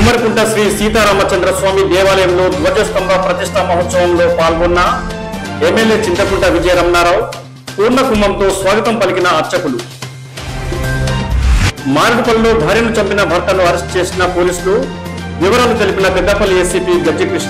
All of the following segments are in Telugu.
కుమ్మరికుంట శ్రీ సీతారామచంద్ర స్వామి దేవాలయంలో ధ్వజస్తంభ ప్రతిష్టా మహోత్సవంలో పాల్గొన్న ఎమ్మెల్యే చింతకుంట విజయరమణారావు పూర్ణ కుంభంతో స్వాగతం పలికిన అర్చకులు మారేడుపల్లిలో భార్యను చంపిన భర్తను అరెస్ట్ చేసిన పోలీసులు వివరాలు తెలిపిన Peddapalli ACP Gajjikrishna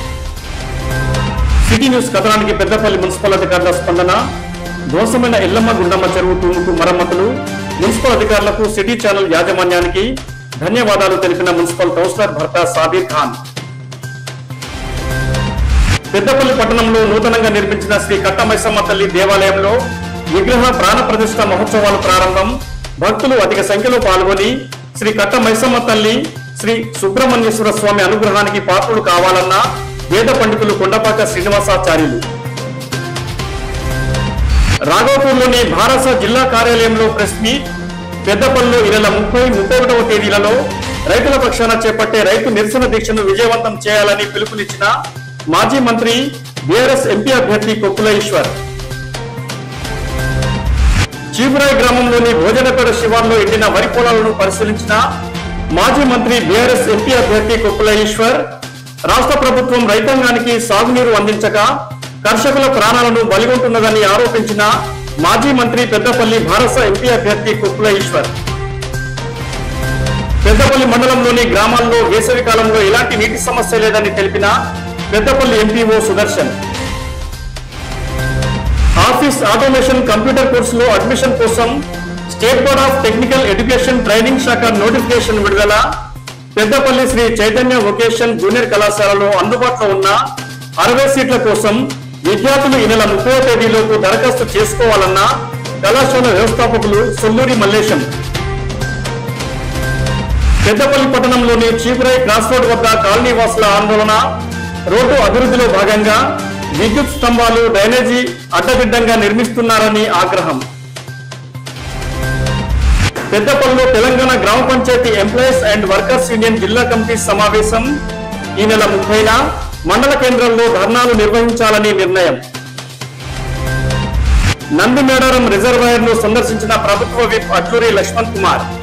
city news కథనానికి పెద్దపల్లి మున్సిపల్ అధికారుల స్పందన ధ్వంసమైన ఎల్లమ్మ గుండమ్మ చెరువు తూముకు మరమ్మతులు మున్సిపల్ అధికారులకు సిటీ ఛానల్ యాజమాన్యానికి ధన్యవాదాలు తెలిపిన మున్సిపల్ కౌన్సిలర్ భర్త సాబీర్ ఖాన్ పెద్దపల్లి పట్టణంలో నూతనంగా నిర్మించిన శ్రీ కట్టమైసమ్మ తల్లి దేవాలయంలో విగ్రహ ప్రాణ ప్రతిష్ఠ మహోత్సవాలు ప్రారంభం భక్తులు అధిక సంఖ్యలో పాల్గొని శ్రీ కట్ట మైసమ్మ తల్లి శ్రీ సుబ్రహ్మణ్యేశ్వర స్వామి అనుగ్రహానికి పాత్రులు కావాలన్న వేద పండితులు కొండపాక శ్రీనివాసాచార్యులు రాఘవపూర్లోని భారత జిల్లా కార్యాలయంలో ప్రెస్ మీట్ పెద్దపల్లిలో ఈ నెల ముప్పై ముప్పై ఒకటవ తేదీలలో రైతుల పక్షాన చేపట్టే రైతు నిరసన దీక్షను విజయవంతం చేయాలని పిలుపునిచ్చిన మాజీ మంత్రి బీఆర్ఎస్ ఎంపీ అభ్యర్థి కొప్పుల ఈశ్వర్ చీపురాయి గ్రామంలోని భోజనపేట శివార్లో ఎండిన వరి పొలాలను పరిశీలించిన మాజీ మంత్రి బీఆర్ఎస్ ఎంపీ అభ్యర్థి కొప్పుల ఈశ్వర్ రాష్ట్ర ప్రభుత్వం రైతాంగానికి సాగునీరు అందించక కర్షకుల ప్రాణాలను బలిగొంటున్నదని ఆరోపించిన మాజీ మంత్రి పెద్దపల్లి భారత ఎంపీ అభ్యర్థి కొప్పుల ఈశ్వర్ పెద్దపల్లి మండలంలోని గ్రామాల్లో వేసవి కాలంలో ఎలాంటి నీటి సమస్య లేదని తెలిపిన Peddapalli MPO Sudarshan office automation computer కోర్సులో అడ్మిషన్ కోసం state board of technical education training శాఖ నోటిఫికేషన్ విడుదల పెద్దపల్లి శ్రీ చైతన్య వొకేషన్ జూనియర్ కళాశాలలో అందుబాటులో ఉన్న అరవై సీట్ల కోసం విద్యార్థులు ఈ నెల ముప్పై తేదీలోపు దరఖాస్తు చేసుకోవాలన్న కళాశాల వ్యవస్థాపకులు సొల్లూరి మల్లేశం పెద్దపల్లి పట్టణంలోని చీపురై క్రాస్ రోడ్ వద్ద కాలనీ వాసుల ఆందోళన రోడ్డు అభివృద్ధిలో భాగంగా విద్యుత్ స్తంభాలు డ్రైనేజీ అడ్డదిడ్డంగా నిర్మిస్తున్నారని ఆగ్రహం పెద్దపల్లిలో తెలంగాణ గ్రామ panchayat employees and workers union జిల్లా కమిటీ సమావేశం ఈ నెల ముప్పైన మండల కేంద్రంలో ధర్నాలు నిర్వహించాలని నిర్ణయం నంది మేడారం రిజర్వాయర్ ను సందర్శించిన ప్రభుత్వ విప్ అట్లూరి లక్ష్మణ్ కుమార్